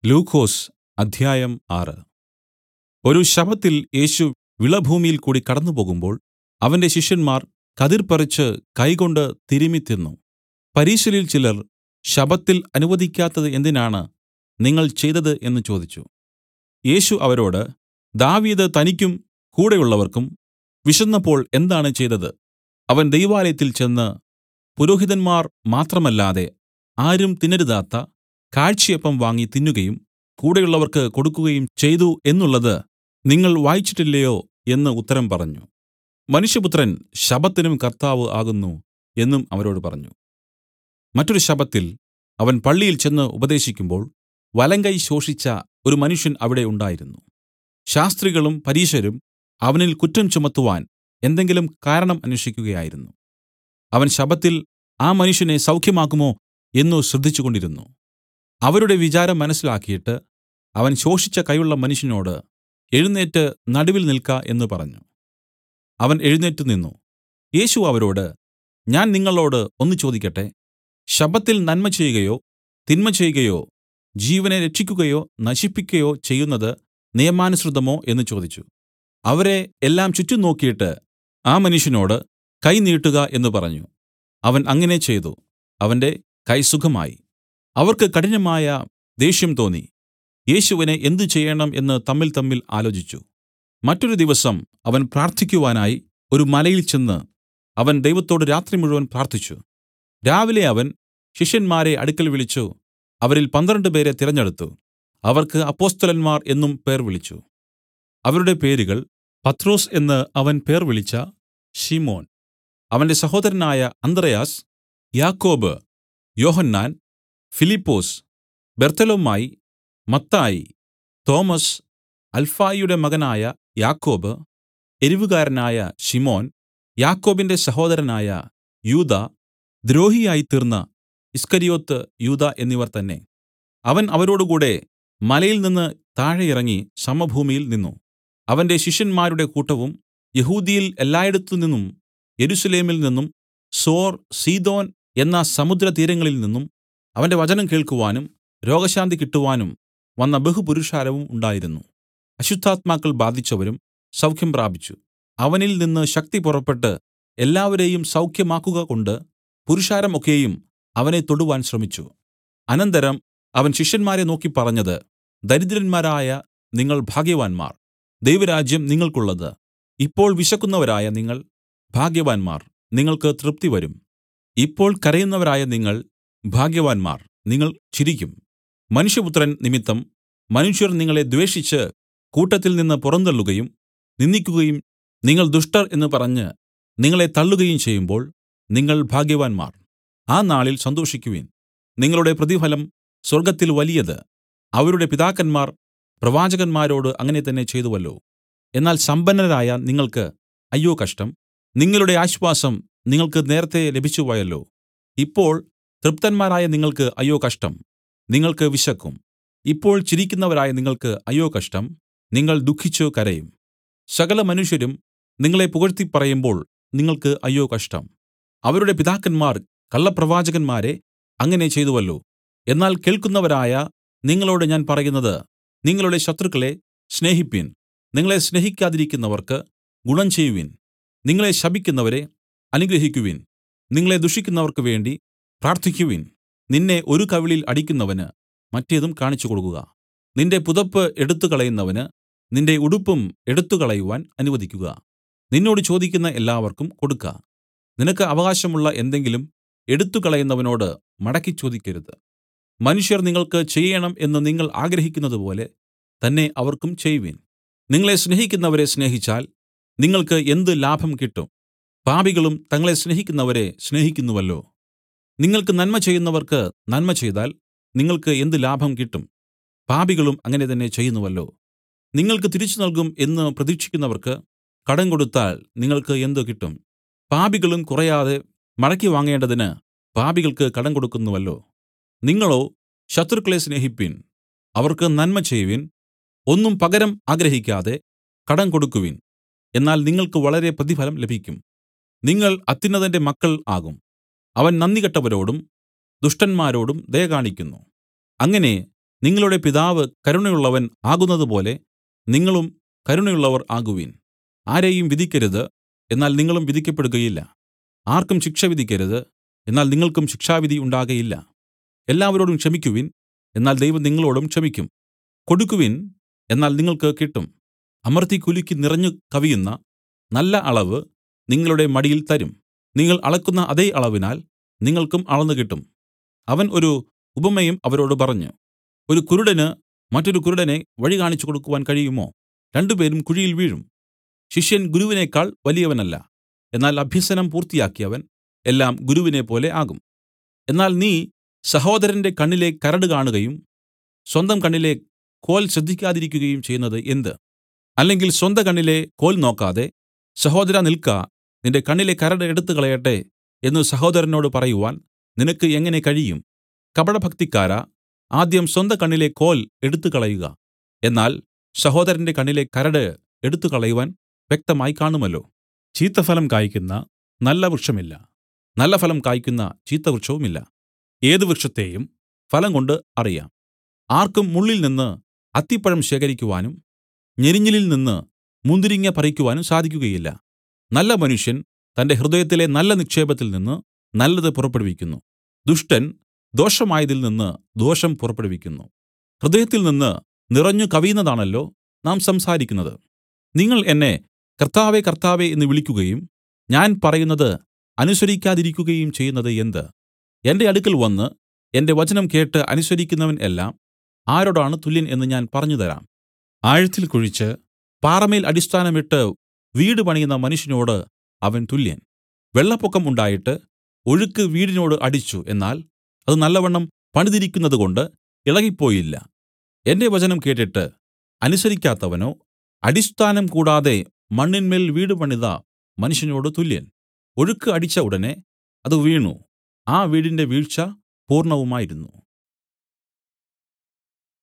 ലൂക്കോസ് അദ്ധ്യായം ആറ് ഒരു ശബ്ബത്തിൽ യേശു വിളഭൂമിയിൽ കൂടി കടന്നുപോകുമ്പോൾ അവന്റെ ശിഷ്യന്മാർ കതിർ പറിച്ച് കൈകൊണ്ട് തിരുമ്മി തിന്നു പരീശരിൽ ചിലർ ശബ്ബത്തിൽ അനുവദിക്കാത്തത് എന്തിനാണ് നിങ്ങൾ ചെയ്തത് എന്ന് ചോദിച്ചു യേശു അവരോട് ദാവീദ് തനിക്കും കൂടെയുള്ളവർക്കും വിശന്നപ്പോൾ എന്താണ് ചെയ്തത് അവൻ ദൈവാലയത്തിൽ ചെന്ന് പുരോഹിതന്മാർ മാത്രമല്ലാതെ ആരും തിന്നരുതാത്ത കാഴ്ചയപ്പം വാങ്ങി തിന്നുകയും കൂടെയുള്ളവർക്ക് കൊടുക്കുകയും ചെയ്തു എന്നുള്ളത് നിങ്ങൾ വായിച്ചിട്ടില്ലയോ എന്ന് ഉത്തരം പറഞ്ഞു മനുഷ്യപുത്രൻ ശബ്ബത്തിനും കർത്താവ് ആകുന്നു എന്നും അവരോട് പറഞ്ഞു മറ്റൊരു ശബ്ബത്തിൽ അവൻ പള്ളിയിൽ ചെന്ന് ഉപദേശിക്കുമ്പോൾ വലങ്കൈ ശോഷിച്ച ഒരു മനുഷ്യൻ അവിടെ ഉണ്ടായിരുന്നു ശാസ്ത്രികളും പരീശരും അവനിൽ കുറ്റം ചുമത്തുവാൻ എന്തെങ്കിലും കാരണം അന്വേഷിക്കുകയായിരുന്നു അവൻ ശബ്ബത്തിൽ ആ മനുഷ്യനെ സൗഖ്യമാക്കുമോ എന്നു ശ്രദ്ധിച്ചുകൊണ്ടിരുന്നു അവരുടെ വിചാരം മനസ്സിലാക്കിയിട്ട് അവൻ ശോഷിച്ച കൈയുള്ള മനുഷ്യനോട് എഴുന്നേറ്റ് നടുവിൽ നിൽക്ക എന്ന് പറഞ്ഞു അവൻ എഴുന്നേറ്റ് നിന്നു യേശു അവരോട് ഞാൻ നിങ്ങളോട് ഒന്ന് ചോദിക്കട്ടെ ശബ്ബത്തിൽ നന്മ ചെയ്യുകയോ തിന്മ ചെയ്യുകയോ ജീവനെ രക്ഷിക്കുകയോ നശിപ്പിക്കയോ ചെയ്യുന്നത് നിയമാനുസൃതമോ എന്ന് ചോദിച്ചു അവരെ എല്ലാം ചുറ്റും നോക്കിയിട്ട് ആ മനുഷ്യനോട് കൈ നീട്ടുക എന്ന് പറഞ്ഞു അവൻ അങ്ങനെ ചെയ്തു അവന്റെ കൈ സുഖമായി അവർക്ക് കഠിനമായ ദേഷ്യം തോന്നി യേശുവിനെ എന്ത് ചെയ്യേണം എന്ന് തമ്മിൽതമ്മിൽ ആലോചിച്ചു മറ്റൊരു ദിവസം അവൻ പ്രാർത്ഥിക്കുവാനായി ഒരു മലയിൽ ചെന്ന് അവൻ ദൈവത്തോട് രാത്രി മുഴുവൻ പ്രാർത്ഥിച്ചു രാവിലെ അവൻ ശിഷ്യന്മാരെ അടുക്കൽ വിളിച്ചു അവരിൽ പന്ത്രണ്ട് പേരെ തിരഞ്ഞെടുത്തു അവർക്ക് അപ്പൊസ്തലന്മാർ എന്നും പേർ വിളിച്ചു അവരുടെ പേരുകൾ പത്രോസ് എന്ന് അവൻ പേർ വിളിച്ച ശിമോൻ അവന്റെ സഹോദരനായ അന്ത്രെയാസ് യാക്കോബ് യോഹന്നാൻ ഫിലിപ്പൊസ് ബെർത്തലൊമായി മത്തായി തോമസ് അൽഫായിയുടെ മകനായ യാക്കോബ് എരിവുകാരനായ ശിമോൻ യാക്കോബിന്റെ സഹോദരനായ യൂദാ ദ്രോഹിയായിത്തീർന്ന ഇസ്കരിയോത്ത് യൂദാ എന്നിവർ തന്നെ അവൻ അവരോടുകൂടെ മലയിൽ നിന്ന് താഴെ ഇറങ്ങി സമഭൂമിയിൽ നിന്നു അവന്റെ ശിഷ്യന്മാരുടെ കൂട്ടവും യഹൂദ്യയിൽ എല്ലായിടത്തുനിന്നും യെരൂശലേമിൽ നിന്നും സോർ സീദോൻ എന്ന സമുദ്രതീരങ്ങളിൽ നിന്നും അവന്റെ വചനം കേൾക്കുവാനും രോഗശാന്തി കിട്ടുവാനും വന്ന ബഹുപുരുഷാരവും ഉണ്ടായിരുന്നു അശുദ്ധാത്മാക്കൾ ബാധിച്ചവരും സൗഖ്യം പ്രാപിച്ചു അവനിൽ നിന്ന് ശക്തി പുറപ്പെട്ട് എല്ലാവരെയും സൗഖ്യമാക്കുക കൊണ്ട് പുരുഷാരം ഒക്കെയും അവനെ തൊടുവാൻ ശ്രമിച്ചു അനന്തരം അവൻ ശിഷ്യന്മാരെ നോക്കി പറഞ്ഞത് ദരിദ്രന്മാരായ നിങ്ങൾ ഭാഗ്യവാന്മാർ ദൈവരാജ്യം നിങ്ങൾക്കുള്ളത് ഇപ്പോൾ വിശക്കുന്നവരായ നിങ്ങൾ ഭാഗ്യവാന്മാർ നിങ്ങൾക്ക് തൃപ്തി വരും ഇപ്പോൾ കരയുന്നവരായ നിങ്ങൾ ഭാഗ്യവാന്മാർ നിങ്ങൾ ചിരിക്കും മനുഷ്യപുത്രൻ നിമിത്തം മനുഷ്യർ നിങ്ങളെ ദ്വേഷിച്ച് കൂട്ടത്തിൽ നിന്ന് പുറന്തള്ളുകയും നിന്ദിക്കുകയും നിങ്ങൾ ദുഷ്ടർ എന്ന് പറഞ്ഞ് നിങ്ങളെ തള്ളുകയും ചെയ്യുമ്പോൾ നിങ്ങൾ ഭാഗ്യവാന്മാർ ആ നാളിൽ സന്തോഷിക്കുവിൻ നിങ്ങളുടെ പ്രതിഫലം സ്വർഗ്ഗത്തിൽ വലിയത് അവരുടെ പിതാക്കന്മാർ പ്രവാചകന്മാരോട് അങ്ങനെ തന്നെ ചെയ്തുവല്ലോ എന്നാൽ സമ്പന്നരായ നിങ്ങൾക്ക് അയ്യോ കഷ്ടം നിങ്ങളുടെ ആശ്വാസം നിങ്ങൾക്ക് നേരത്തെ ലഭിച്ചുപോയല്ലോ ഇപ്പോൾ തൃപ്തന്മാരായ നിങ്ങൾക്ക് അയ്യോ കഷ്ടം നിങ്ങൾക്ക് വിശക്കും ഇപ്പോൾ ചിരിക്കുന്നവരായ നിങ്ങൾക്ക് അയ്യോ കഷ്ടം നിങ്ങൾ ദുഃഖിച്ചു കരയും സകല മനുഷ്യരും നിങ്ങളെ പുകഴ്ത്തി പറയുമ്പോൾ നിങ്ങൾക്ക് അയ്യോ കഷ്ടം അവരുടെ പിതാക്കന്മാർ കള്ളപ്രവാചകന്മാരെ അങ്ങനെ ചെയ്തുവല്ലോ എന്നാൽ കേൾക്കുന്നവരായ നിങ്ങളോട് ഞാൻ പറയുന്നത് നിങ്ങളുടെ ശത്രുക്കളെ സ്നേഹിപ്പിൻ നിങ്ങളെ സ്നേഹിക്കാതിരിക്കുന്നവർക്ക് ഗുണം ചെയ്യുവിൻ നിങ്ങളെ ശപിക്കുന്നവരെ അനുഗ്രഹിക്കുവിൻ നിങ്ങളെ ദുഷിക്കുന്നവർക്ക് വേണ്ടി പ്രാർത്ഥിക്കുവിൻ നിന്നെ ഒരു കവിളിൽ അടിക്കുന്നവന് മറ്റേതും കാണിച്ചു കൊടുക്കുക നിന്റെ പുതപ്പ് എടുത്തുകളയുന്നവന് നിന്റെ ഉടുപ്പും എടുത്തുകളയുവാൻ അനുവദിക്കുക നിന്നോട് ചോദിക്കുന്ന എല്ലാവർക്കും കൊടുക്ക നിനക്ക് അവകാശമുള്ള എന്തെങ്കിലും എടുത്തുകളയുന്നവനോട് മടക്കി ചോദിക്കരുത് മനുഷ്യർ നിങ്ങൾക്ക് ചെയ്യണം എന്ന് നിങ്ങൾ ആഗ്രഹിക്കുന്നതുപോലെ തന്നെ അവർക്കും ചെയ്‌വിൻ നിങ്ങളെ സ്നേഹിക്കുന്നവരെ സ്നേഹിച്ചാൽ നിങ്ങൾക്ക് എന്ത് ലാഭം കിട്ടും പാപികളും തങ്ങളെ സ്നേഹിക്കുന്നവരെ സ്നേഹിക്കുന്നുവല്ലോ നിങ്ങൾക്ക് നന്മ ചെയ്യുന്നവർക്ക് നന്മ ചെയ്താൽ നിങ്ങൾക്ക് എന്ത് ലാഭം കിട്ടും പാപികളും അങ്ങനെ തന്നെ ചെയ്യുന്നുവല്ലോ നിങ്ങൾക്ക് തിരിച്ചു നൽകും എന്ന് പ്രതീക്ഷിക്കുന്നവർക്ക് കടം കൊടുത്താൽ നിങ്ങൾക്ക് എന്ത് കിട്ടും പാപികളും കുറയാതെ മടക്കി വാങ്ങേണ്ടതിന് പാപികൾക്ക് കടം കൊടുക്കുന്നുവല്ലോ നിങ്ങളോ ശത്രുക്കളെ സ്നേഹിപ്പിൻ അവർക്ക് നന്മ ചെയ്‌വിൻ ഒന്നും പകരം ആഗ്രഹിക്കാതെ കടം കൊടുക്കുവിൻ എന്നാൽ നിങ്ങൾക്ക് വളരെ പ്രതിഫലം ലഭിക്കും നിങ്ങൾ അത്യുന്നതന്റെ മക്കൾ ആകും അവൻ നന്ദികെട്ടവരോടും ദുഷ്ടന്മാരോടും ദയ കാണിക്കുന്നു അങ്ങനെ നിങ്ങളുടെ പിതാവ് കരുണയുള്ളവൻ ആകുന്നതുപോലെ നിങ്ങളും കരുണയുള്ളവർ ആകുവിൻ ആരെയും വിധിക്കരുത് എന്നാൽ നിങ്ങളും വിധിക്കപ്പെടുകയില്ല ആർക്കും ശിക്ഷ വിധിക്കരുത് എന്നാൽ നിങ്ങൾക്കും ശിക്ഷാവിധി ഉണ്ടാകയില്ല എല്ലാവരോടും ക്ഷമിക്കുവിൻ എന്നാൽ ദൈവം നിങ്ങളോടും ക്ഷമിക്കും കൊടുക്കുവിൻ എന്നാൽ നിങ്ങൾക്ക് കിട്ടും അമർത്തി കുലുക്കി നിറഞ്ഞു കവിയുന്ന നല്ല അളവ് നിങ്ങളുടെ മടിയിൽ തരും നിങ്ങൾ അളക്കുന്ന അതേ അളവിനാൽ നിങ്ങൾക്കും അളന്നു കിട്ടും അവൻ ഒരു ഉപമയും അവരോട് പറഞ്ഞു ഒരു കുരുടന് മറ്റൊരു കുരുടനെ വഴി കാണിച്ചു കൊടുക്കുവാൻ കഴിയുമോ രണ്ടുപേരും കുഴിയിൽ വീഴും ശിഷ്യൻ ഗുരുവിനേക്കാൾ വലിയവനല്ല എന്നാൽ അഭ്യസനം പൂർത്തിയാക്കിയവൻ എല്ലാം ഗുരുവിനെപ്പോലെ ആകും എന്നാൽ നീ സഹോദരന്റെ കണ്ണിലെ കരട് കാണുകയും സ്വന്തം കണ്ണിലെ കോൽ ശ്രദ്ധിക്കാതിരിക്കുകയും ചെയ്യുന്നത് എന്ത് അല്ലെങ്കിൽ സ്വന്ത കണ്ണിലെ കോൽ നോക്കാതെ സഹോദരാ നിൽക്ക നിന്റെ കണ്ണിലെ കരട് എടുത്തുകളയട്ടെ എന്ന് സഹോദരനോട് പറയുവാൻ നിനക്ക് എങ്ങനെ കഴിയും കപടഭക്തിക്കാരാ ആദ്യം സ്വന്ത കണ്ണിലെ കോൽ എടുത്തുകളയുക എന്നാൽ സഹോദരന്റെ കണ്ണിലെ കരട് എടുത്തുകളയുവാൻ വ്യക്തമായി കാണുമല്ലോ ചീത്തഫലം കായ്ക്കുന്ന നല്ല വൃക്ഷമില്ല നല്ല ഫലം കായ്ക്കുന്ന ചീത്ത വൃക്ഷവുമില്ല ഏത് വൃക്ഷത്തെയും ഫലം കൊണ്ട് അറിയാം ആർക്കും മുള്ളിൽ നിന്ന് അത്തിപ്പഴം ശേഖരിക്കുവാനും ഞെരിഞ്ഞിലിൽ നിന്ന് മുന്തിരിങ്ങ പറിക്കുവാനും സാധിക്കുകയില്ല നല്ല മനുഷ്യൻ തന്റെ ഹൃദയത്തിലെ നല്ല നിക്ഷേപത്തിൽ നിന്ന് നല്ലത് പുറപ്പെടുവിക്കുന്നു ദുഷ്ടൻ ദോഷമായതിൽ നിന്ന് ദോഷം പുറപ്പെടുവിക്കുന്നു ഹൃദയത്തിൽ നിന്ന് നിറഞ്ഞു കവിയുന്നതാണല്ലോ നാം സംസാരിക്കുന്നത് നിങ്ങൾ എന്നെ കർത്താവേ കർത്താവേ എന്ന് വിളിക്കുകയും ഞാൻ പറയുന്നത് അനുസരിക്കാതിരിക്കുകയും ചെയ്യുന്നത് എന്ത് എന്റെ അടുക്കൽ വന്ന് എന്റെ വചനം കേട്ട് അനുസരിക്കുന്നവൻ എല്ലാം ആരോടാണ് തുല്യൻ എന്ന് ഞാൻ പറഞ്ഞുതരാം ആഴത്തിൽ കുഴിച്ച് പാറമേൽ അടിസ്ഥാനമിട്ട് വീട് പണിയുന്ന മനുഷ്യനോട് അവൻ തുല്യൻ വെള്ളപ്പൊക്കം ഉണ്ടായിട്ട് ഒഴുക്ക് വീടിനോട് അടിച്ചു എന്നാൽ അത് നല്ലവണ്ണം പണിതിരിക്കുന്നതുകൊണ്ട് ഇളകിപ്പോയില്ല എന്റെ വചനം കേട്ടിട്ട് അനുസരിക്കാത്തവനോ അടിസ്ഥാനം കൂടാതെ മണ്ണിന്മേൽ വീട് പണിത മനുഷ്യനോട് തുല്യൻ ഒഴുക്ക് അടിച്ച ഉടനെ അത് വീണു ആ വീടിന്റെ വീഴ്ച പൂർണ്ണവുമായിരുന്നു